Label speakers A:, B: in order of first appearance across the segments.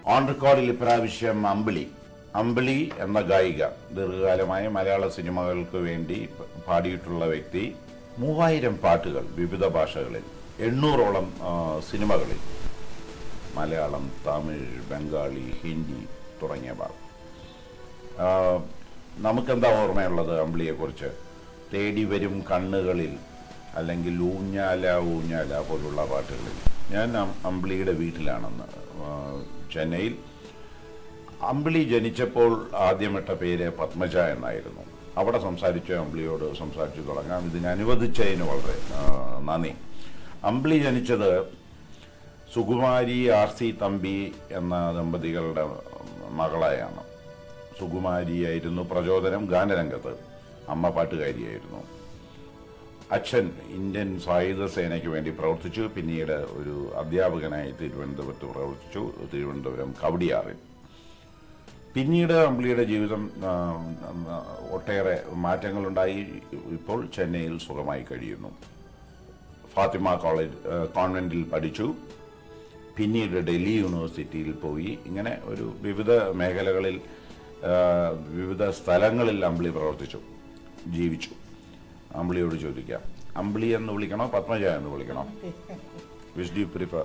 A: On റെക്കോർഡിൽ ഇപ്രാവശ്യം അമ്പിളി അമ്പിളി എന്ന ഗായിക ദീർഘകാലമായി മലയാള സിനിമകൾക്ക് വേണ്ടി പാടിയിട്ടുള്ള വ്യക്തി മൂവായിരം പാട്ടുകൾ വിവിധ ഭാഷകളിൽ എണ്ണൂറോളം ആ, സിനിമകളിൽ മലയാളം തമിഴ് ബംഗാളി ഹിന്ദി തുടങ്ങിയവ ആ, നമുക്കെന്താ ഓർമ്മയുള്ളത് അമ്പിളിയെക്കുറിച്ച് തേടി വരും കണ്ണുകളിൽ അല്ലെങ്കിൽ ഊഞ്ഞാല ഊഞ്ഞാല പോലുള്ള പാട്ടുകളിൽ ഞാൻ അം- അമ്പിളിയുടെ വീട്ടിലാണെന്ന് ആ, ചെന്നൈയിൽ അമ്പിളി ജനിച്ചപ്പോൾ ആദ്യമിട്ട പേര് പത്മജ എന്നായിരുന്നു അവിടെ സംസാരിച്ച അമ്പിളിയോട് സംസാരിച്ചു തുടങ്ങാം ഇതിന് അനുവദിച്ചതിന് വളരെ ആ, നന്ദി അമ്പിളി ജനിച്ചത് സുകുമാരി ആർ സി തമ്പി എന്ന ദമ്പതികളുടെ മകളായാണ് സുകുമാരിയായിരുന്നു പ്രചോദനം ഗാനരംഗത്ത് അമ്മ പാട്ടുകാരിയായിരുന്നു അച്ഛൻ ഇന്ത്യൻ സായുധ സേനയ്ക്ക് വേണ്ടി പ്രവർത്തിച്ചു പിന്നീട് ഒരു അധ്യാപകനായി തിരുവനന്തപുരത്ത് പ്രവർത്തിച്ചു തിരുവനന്തപുരം കവടിയാറിൽ പിന്നീട് അമ്പിളിയുടെ ജീവിതം ആ, ആ, ഒട്ടേറെ മാറ്റങ്ങളുണ്ടായി ഇപ്പോൾ ചെന്നൈയിൽ സുഖമായി കഴിയുന്നു ഫാത്തിമ കോളേജ് ആ, കോൺവെന്റിൽ പഠിച്ചു പിന്നീട് ഡൽഹി യൂണിവേഴ്സിറ്റിയിൽ പോയി ഇങ്ങനെ ഒരു വിവിധ മേഖലകളിൽ ആ, വിവിധ സ്ഥലങ്ങളിൽ അമ്പിളി പ്രവർത്തിച്ചു ജീവിച്ചു അമ്പിളിയോട് ചോദിക്കാം അമ്പിളി എന്ന് വിളിക്കണോ പത്മജ എന്ന് വിളിക്കണോ വിച്ച് ഡു പ്രിഫർ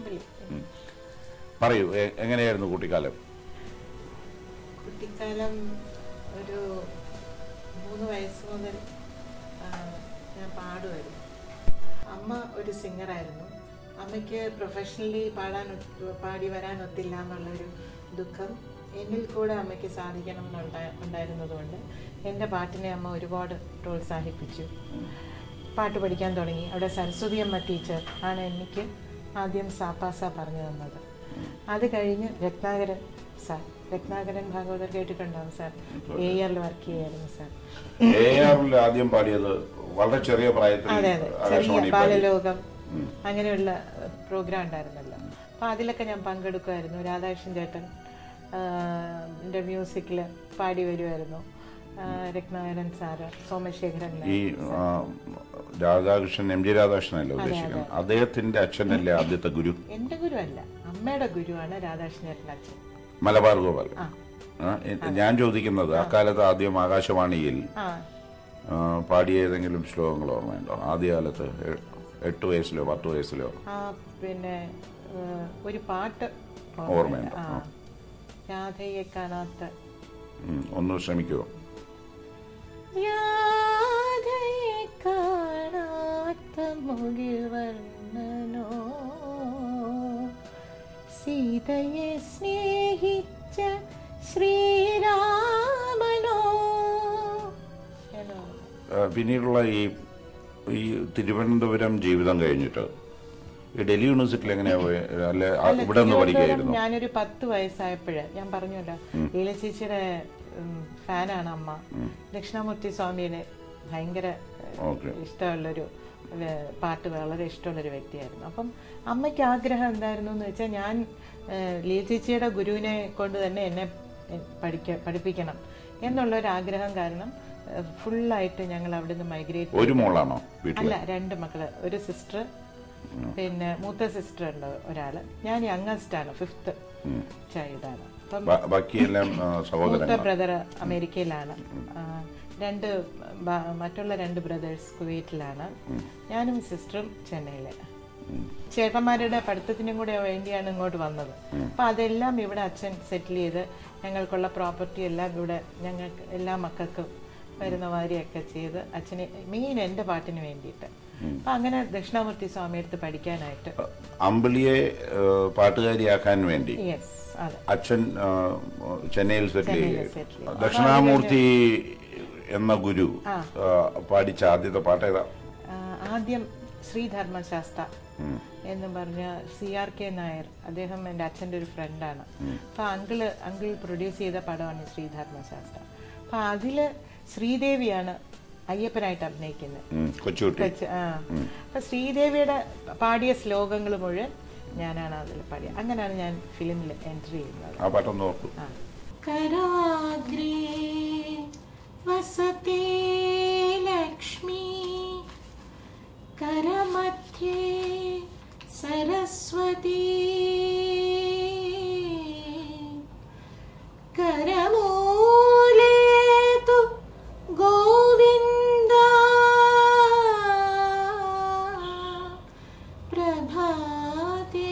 A: പറയൂ എ- എങ്ങനെയായിരുന്നു കുട്ടിക്കാലം
B: കുട്ടിക്കാലം ഒരു മൂന്ന് വയസ്സ് മുതൽ ആ, ഞാൻ പാടുമായിരുന്നു അമ്മ ഒരു സിംഗറായിരുന്നു അമ്മയ്ക്ക് പ്രൊഫഷണലി പാടാൻ ഒത്ത് പാടി വരാൻ ഒത്തില്ല എന്നുള്ളൊരു ദുഃഖം എന്നിൽ കൂടെ അമ്മയ്ക്ക് സാധിക്കണം എന്നുണ്ടാ ഉണ്ടായിരുന്നതുകൊണ്ട് എൻ്റെ പാട്ടിനെ അമ്മ ഒരുപാട് പ്രോത്സാഹിപ്പിച്ചു പാട്ട് പഠിക്കാൻ തുടങ്ങി അവിടെ സരസ്വതി അമ്മ ടീച്ചർ ആണ് എനിക്ക് ആദ്യം സാപ്പാസ പറഞ്ഞു തന്നത് അത് കഴിഞ്ഞ് രത്നാകരൻ സാർ രത്നാകരൻ ഭാഗവതർ കേട്ടിട്ടുണ്ടാവും സാർ എ ആറിൽ വർക്ക് ചെയ്യായിരുന്നു സാർ
A: എ ആറിൽ ആദ്യം പാടിയത് വളരെ ചെറിയ പ്രായത്തിൽ
B: അതെ അതെ ചെറിയ
A: ആകാശവാണി പാടി
B: ബാലലോകം അങ്ങനെയുള്ള പ്രോഗ്രാം ഉണ്ടായിരുന്നല്ലോ അപ്പൊ അതിലൊക്കെ ഞാൻ പങ്കെടുക്കുമായിരുന്നു രാധാകൃഷ്ണൻ ചേട്ടൻ എൻ്റെ മ്യൂസിക്കിൽ പാടി വരുമായിരുന്നു ആ, രത്നാകരൻ സാറ് സോമശേഖരൻ നായർ.
A: ഈ ആ, രാധാകൃഷ്ണൻ എം ജി രാധാകൃഷ്ണനല്ലേ ഉദ്ദേശിക്കുന്നത് അദ്ദേഹത്തിന്റെ അച്ഛനല്ലേ ആദ്യത്തെ ഗുരു
B: എൻ്റെ ഗുരു അല്ല അമ്മയുടെ ഗുരുവാണ് രാധാകൃഷ്ണൻ ചേട്ടൻ അച്ഛൻ
A: മലബാർ ഗോപാൽ
B: ആ
A: ആ, എ- ഞാൻ ചോദിക്കുന്നത് അക്കാലത്ത് ആദ്യം ആകാശവാണിയിൽ
B: ആ
A: ആ, പാടിയ ഏതെങ്കിലും ശ്ലോകങ്ങൾ ഓർമ്മയുണ്ടോ ആദ്യകാലത്ത് എ- എട്ട് വയസ്സിലോ പത്ത് വയസ്സിലോ
B: ആ പിന്നെ ഏ, ഒരു പാട്ട്
A: ഓർമ്മയുണ്ട്.
B: ആ രാധയെ കാണാത്ത
A: ഉം, ഒന്ന് ശ്രമിക്കുമോ
B: രാധയെ കാണാത്ത മുകിൽവർണ്ണനോ സീതയെ സ്നേഹിച്ച ശ്രീരാമനോ എന്നോ.
A: ആ, പിന്നീടുള്ള ഈ ഈ തിരുവനന്തപുരം ജീവിതം കഴിഞ്ഞിട്ട് ഈ ഡൽഹി യൂണിവേഴ്സിറ്റിയിൽ എങ്ങനെയാ പോയെ? അല്ല ആ,
B: അല്ല,
A: ഇവിടെ നിന്ന്
B: തിരുവനന്തപുരം
A: പഠിക്കുകയായിരുന്നു
B: ഞാനൊരു പത്ത് വയസ്സായപ്പോഴ് ഞാൻ പറഞ്ഞല്ലോ ലീല ചേച്ചിയുടെ ഉം, ഫാനാണ് അമ്മ ദക്ഷിണാമൂർത്തി സ്വാമിയുടെ ഭയങ്കര ഏഹ്,
A: ഓക്കെ
B: ഇഷ്ടമുള്ളൊരു ഏഹ്, പാട്ട് വളരെ ഇഷ്ടമുള്ളൊരു വ്യക്തിയായിരുന്നു അപ്പം അമ്മയ്ക്ക് ആഗ്രഹം എന്തായിരുന്നു എന്ന് വെച്ചാൽ ഞാൻ ഏഹ്, ലീല ചേച്ചിയുടെ ഗുരുവിനെ കൊണ്ട് തന്നെ എന്നെ എ- പഠിക്ക പഠിപ്പിക്കണം എന്നുള്ളൊരു ആഗ്രഹം കാരണം ഏഹ്, ഫുള്ളായിട്ട് ഞങ്ങൾ അവിടുന്ന് മൈഗ്രേറ്റ്
A: ഒരു മോളാണോ വീട്ടിൽ
B: അല്ല രണ്ട് മക്കള് ഒരു സിസ്റ്റർ പിന്നെ മൂത്ത സിസ്റ്റർ ഉണ്ട് ഒരാള് ഞാൻ യങ്ങസ്റ്റ് ആണ് ഫിഫ്ത്ത് ചൈൽഡ് ആണ് അപ്പം
A: ബാ- ബാക്കിയെല്ലാം ആ,
B: മൂത്ത
A: സഹോദരങ്ങൾ
B: ബ്രദർ അമേരിക്കയിലാണ് ആ, രണ്ട് ബ- മറ്റുള്ള രണ്ട് ബ്രദേഴ്സ് കുവൈറ്റിലാണ് ഞാനും സിസ്റ്ററും ചെന്നൈയില് ചേട്ടന്മാരുടെ പഠിത്തത്തിനും കൂടെ വേണ്ടിയാണ് ഇങ്ങോട്ട് വന്നത് അപ്പൊ അതെല്ലാം ഇവിടെ അച്ഛൻ സെറ്റിൽ ചെയ്ത് ഞങ്ങൾക്കുള്ള പ്രോപ്പർട്ടി എല്ലാം ഇവിടെ ഞങ്ങൾക്ക് എല്ലാ മക്കൾക്കും വരുന്ന മാതിരിയൊക്കെ ചെയ്ത് അച്ഛനെ മെയിൻ എൻ്റെ പാട്ടിന് വേണ്ടിയിട്ട് അപ്പൊ അങ്ങനെ ദക്ഷിണാമൂർത്തി സ്വാമി അടുത്ത് പഠിക്കാനായിട്ട്
A: അമ്പിളിയെ ആ, പാട്ടുകാരിയാക്കാൻ വേണ്ടി
B: യെസ് അതെ
A: അച്ഛൻ ആ, ചെന്നൈയിൽ സെറ്റിൽ
B: ചെന്നൈയിൽ
A: ചെയ്യുകയും
B: settle ചെയ്തു.
A: ദക്ഷിണാമൂർത്തി എന്ന ഗുരു ആ, പാടിച്ച ആദ്യത്തെ പാട്ട് ഏതാ
B: ആ, ആദ്യം ശ്രീധർമ്മശാസ്ത്ര എന്ന് പറഞ്ഞ സി ആർ കെ നായർ അദ്ദേഹം എൻ്റെ അച്ഛൻ്റെ ഒരു ഫ്രണ്ടാണ് അപ്പൊ അങ്കിള് അങ്കിൾ പ്രൊഡ്യൂസ് ചെയ്ത പടമാണ് ഈ ശ്രീധർമ്മശാസ്ത്ര അപ്പൊ അതില് ശ്രീദേവിയാണ് അയ്യപ്പനായിട്ട് അഭിനയിക്കുന്നത്
A: ഉം, കൊച്ചുകുട്ടി
B: കൊച്ച്- ആ. അപ്പൊ ശ്രീദേവിയുടെ പാടിയ ശ്ലോകങ്ങൾ മുഴുവൻ ഞാനാണ് അതിൽ പാടിയത് അങ്ങനെയാണ് ഞാൻ ഫിലിമിൽ എൻട്രി ചെയ്യുന്നത്
A: ആ പാട്ടൊന്ന് ഓർത്തു
B: कराग्रे वसते लक्ष्मी करमध्ये सरस्वती രാധേ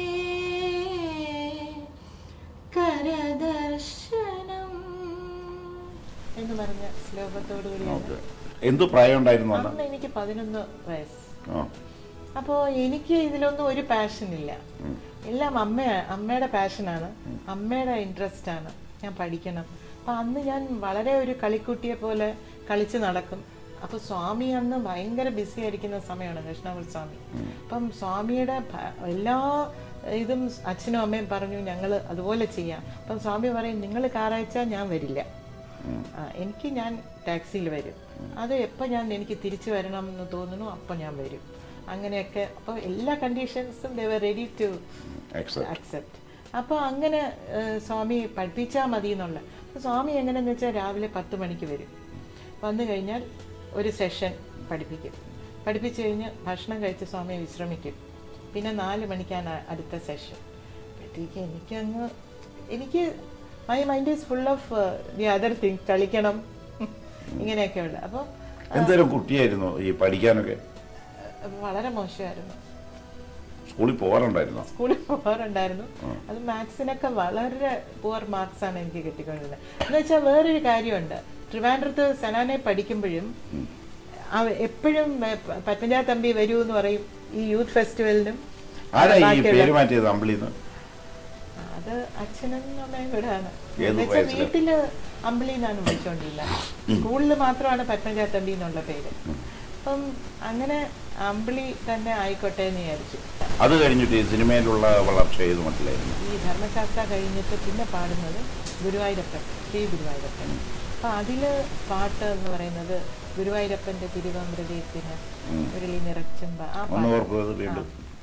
B: കരദർശനം എന്ന് പറഞ്ഞ ശ്ലോകത്തോടു കൂടിയാണ്
A: ഓക്കെ എന്ത് പ്രായം ഉണ്ടായിരുന്നു അന്ന്
B: അന്ന് എനിക്ക് പതിനൊന്ന് വയസ്സ്
A: ആ
B: അപ്പോൾ എനിക്ക് ഇതിലൊന്നും ഒരു പാഷൻ ഇല്ല എല്ലാം അമ്മ അമ്മയുടെ പാഷനാണ് അമ്മയുടെ ഇൻട്രസ്റ്റ് ആണ് ഞാൻ പഠിക്കണം അപ്പം അന്ന് ഞാൻ വളരെ ഒരു കളിക്കുട്ടിയെ പോലെ കളിച്ച് നടക്കും അപ്പോൾ സ്വാമി അന്ന് ഭയങ്കര ബിസി ആയിരിക്കുന്ന സമയമാണ് കൃഷ്ണകുൽ സ്വാമി അപ്പം സ്വാമിയുടെ ഭ- എല്ലാ ഇതും അച്ഛനും അമ്മയും പറഞ്ഞു ഞങ്ങൾ അതുപോലെ ചെയ്യാം അപ്പം സ്വാമി പറയും നിങ്ങൾ കാറയച്ചാൽ ഞാൻ വരില്ല ആ, എനിക്ക് ഞാൻ ടാക്സിയിൽ വരും അത് എപ്പോൾ ഞാൻ എനിക്ക് തിരിച്ചു വരണം എന്ന് തോന്നുന്നു അപ്പം ഞാൻ വരും അങ്ങനെയൊക്കെ അപ്പോൾ എല്ലാ കണ്ടീഷൻസും they were ready to
A: except
B: accept അപ്പോൾ അങ്ങനെ ഏഹ്, സ്വാമി പഠിപ്പിച്ചാൽ മതി എന്നുള്ള അപ്പോൾ സ്വാമി എങ്ങനെയെന്ന് വെച്ചാൽ രാവിലെ പത്ത് മണിക്ക് വരും വന്നു കഴിഞ്ഞാൽ ഒരു സെഷൻ പഠിപ്പിക്കും പഠിപ്പിച്ചു കഴിഞ്ഞ് ഭക്ഷണം കഴിച്ച് സ്വാമി വിശ്രമിക്കും പിന്നെ നാല് മണിക്കാണ് അടുത്ത സെഷൻ അപ്പോഴത്തേക്ക് എനിക്കങ്ങ് എനിക്ക് my mind is full of the other thing കളിക്കണം ഇങ്ങനെയൊക്കെയുള്ള അപ്പോൾ
A: എന്തേലും കുട്ടിയായിരുന്നു ഈ പഠിക്കാനൊക്കെ
B: വളരെ മോശമായിരുന്നു
A: സ്കൂളിൽ പോകാറുണ്ടായിരുന്നു
B: സ്കൂളിൽ പോകാറുണ്ടായിരുന്നു അത് മാത്സിനൊക്കെ വളരെ പുവർ മാർക്സ് ആണ് എനിക്ക് കിട്ടിക്കൊണ്ടിരുന്നത് എന്ന് വെച്ചാൽ വേറൊരു കാര്യമുണ്ട് ട്രിവാൻഡ്രത്ത് സനാനെ പഠിക്കുമ്പോഴും അവ- എപ്പോഴും ഏ, പ- പത്മജ തമ്പി വരൂ എന്ന് പറയും ഈ യൂത്ത് ഫെസ്റ്റിവലിനും
A: ആരാ ഈ
B: ബാക്കിയുള്ള-
A: പേര് മാറ്റിയത് അമ്പിളിന്ന്
B: അത് അച്ഛനും അമ്മയും കൂടെ ആണ്
A: ഏത്
B: എന്നുവെച്ചാൽ
A: വയസ്സില്?
B: വീട്ടില് അമ്പിളി എന്നാണ് വിളിച്ചോണ്ടിരുന്നത് സ്കൂളിൽ മാത്രമാണ് പത്മജ തമ്പി എന്നുള്ള പേര് അപ്പം അങ്ങനെ അമ്പിളി തന്നെ ആയിക്കോട്ടെ എന്ന് വിചാരിച്ചു
A: അത് കഴിഞ്ഞിട്ട് ഈ സിനിമയിലുള്ള വളർച്ച ഏത് മട്ടിലായിരുന്നു
B: ഈ ധർമ്മശാസ്ത്ര കഴിഞ്ഞിട്ട് പിന്നെ പാടുന്നത് ഗുരുവായൂരപ്പൻ ശ്രീ ഗുരുവായൂരപ്പൻ അപ്പം അതിൽ പാട്ട് എന്ന് പറയുന്നത് ഗുരുവായൂരപ്പൻ്റെ തിരുവമൃതയത്തിന് ഉരുളി നിറച്ചുമ്പ ആ
A: ഒന്ന്
B: പാട്ട്
A: ഓർക്കുക അത് വീണ്ടും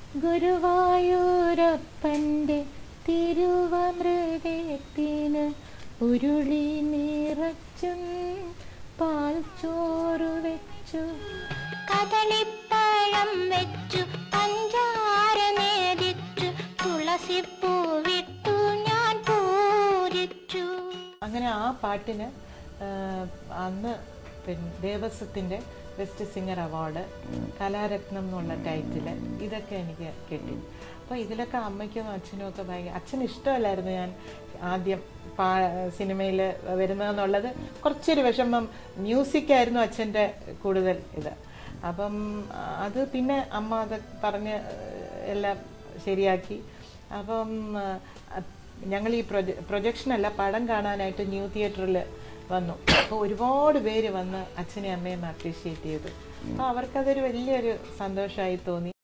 B: ഗുരുവായൂരപ്പൻ്റെ തിരുവമൃതയത്തിന് ഉരുളി നിറച്ചും പാൽ ചോറ് വെച്ചു
C: കദളിപ്പഴം വെച്ചു പഞ്ചാര നേരിച്ചു തുളസിപ്പൂവിട്ടു ഞാൻ പൂരിച്ചു
B: അങ്ങനെ ആ പാട്ടിന് ആ, അന്ന് പിന്നെ ദേവസ്വത്തിൻ്റെ ബെസ്റ്റ് സിംഗർ അവാർഡ് കലാരത്നം എന്നുള്ള ടൈറ്റിൽ ഇതൊക്കെ എനിക്ക് കിട്ടി അപ്പോൾ ഇതിലൊക്കെ അമ്മയ്ക്കും അച്ഛനും ഒക്കെ ഭയങ്കര അച്ഛന് ഇഷ്ടമല്ലായിരുന്നു ഞാൻ ആദ്യം പാ സിനിമയിൽ വരുന്നതെന്നുള്ളത് കുറച്ചൊരു വിഷമം മ്യൂസിക്കായിരുന്നു അച്ഛൻ്റെ കൂടുതൽ ഇത് അപ്പം ആ, അത് പിന്നെ അമ്മ അത് പറഞ്ഞ് എല്ലാം ശരിയാക്കി അപ്പം ആ, ഞങ്ങൾ ഈ പ്രൊജ പ്രൊജക്ഷനല്ല പടം കാണാനായിട്ട് ന്യൂ തിയേറ്ററിൽ വന്നു അപ്പോൾ ഒരുപാട് പേര് വന്ന് അച്ഛനെയും അമ്മയും അപ്രീഷിയേറ്റ് ചെയ്തു അപ്പോൾ അവർക്കതൊരു വലിയൊരു സന്തോഷമായി തോന്നി